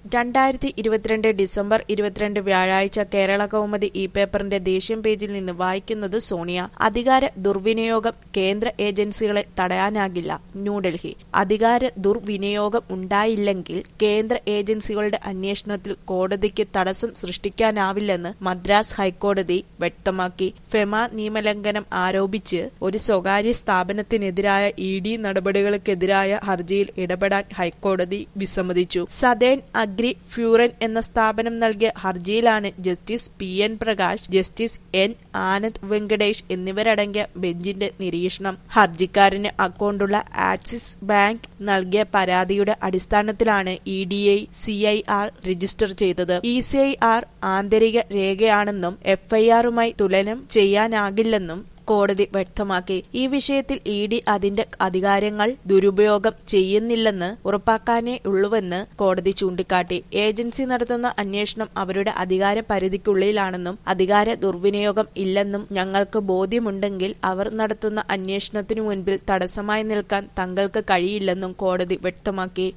രണ്ടായിരത്തി ഇരുപത്തിരണ്ട് ഡിസംബർ ഇരുപത്തിരണ്ട് വ്യാഴാഴ്ച കേരള കൗമുദി ഇ പേപ്പറിന്റെ ദേശീയം പേജിൽ നിന്ന് വായിക്കുന്നത് സോണിയ അധികാര ദുർവിനിയോഗം കേന്ദ്ര ഏജൻസികളെ തടയാനാകില്ല ന്യൂഡൽഹി അധികാര ദുർവിനിയോഗം ഉണ്ടായില്ലെങ്കിൽ കേന്ദ്ര ഏജൻസികളുടെ അന്വേഷണത്തിൽ കോടതിക്ക് തടസ്സം സൃഷ്ടിക്കാനാവില്ലെന്ന് മദ്രാസ് ഹൈക്കോടതി വ്യക്തമാക്കി ഫെമ നിയമലംഘനം ആരോപിച്ച് ഒരു സ്വകാര്യ സ്ഥാപനത്തിനെതിരായ ഇ ഡി നടപടികൾക്കെതിരായ ഹർജിയിൽ ഇടപെടാൻ ഹൈക്കോടതി വിസമ്മതിച്ചു സദേൺ അഗ്രി ഫ്യൂറൻ എന്ന സ്ഥാപനം നൽകിയ ഹർജിയിലാണ് justice P N Prakash justice N Anand Venkatesh എന്നിവരടങ്ങിയ ബെഞ്ചിന്റെ നിരീക്ഷണം ഹർജിക്കാരന് അക്കൗണ്ടുള്ള ആക്സിസ് ബാങ്ക് നൽകിയ പരാതിയുടെ അടിസ്ഥാനത്തിലാണ് E D I C I R register ചെയ്തത് ഇ സി ഐ ആർ ആന്തരിക രേഖയാണെന്നും എഫ്ഐആറുമായി തുലനം ചെയ്യാനാകില്ലെന്നും കോടതി വ്യക്തമാക്കി ഈ വിഷയത്തിൽ ഇ ഡി അതിന്റെ അധികാരങ്ങൾ ദുരുപയോഗം ചെയ്യുന്നില്ലെന്ന് ഉറപ്പാക്കാനേ ഉള്ളുവെന്ന് കോടതി ചൂണ്ടിക്കാട്ടി ഏജൻസി നടത്തുന്ന അന്വേഷണം അവരുടെ അധികാര പരിധിക്കുള്ളിലാണെന്നും അധികാര ദുർവിനിയോഗം ഇല്ലെന്നും ഞങ്ങൾക്ക് ബോധ്യമുണ്ടെങ്കിൽ അവർ നടത്തുന്ന അന്വേഷണത്തിനു മുൻപിൽ തടസ്സമായി നിൽക്കാൻ തങ്ങൾക്ക് കഴിയില്ലെന്നും കോടതി വ്യക്തമാക്കി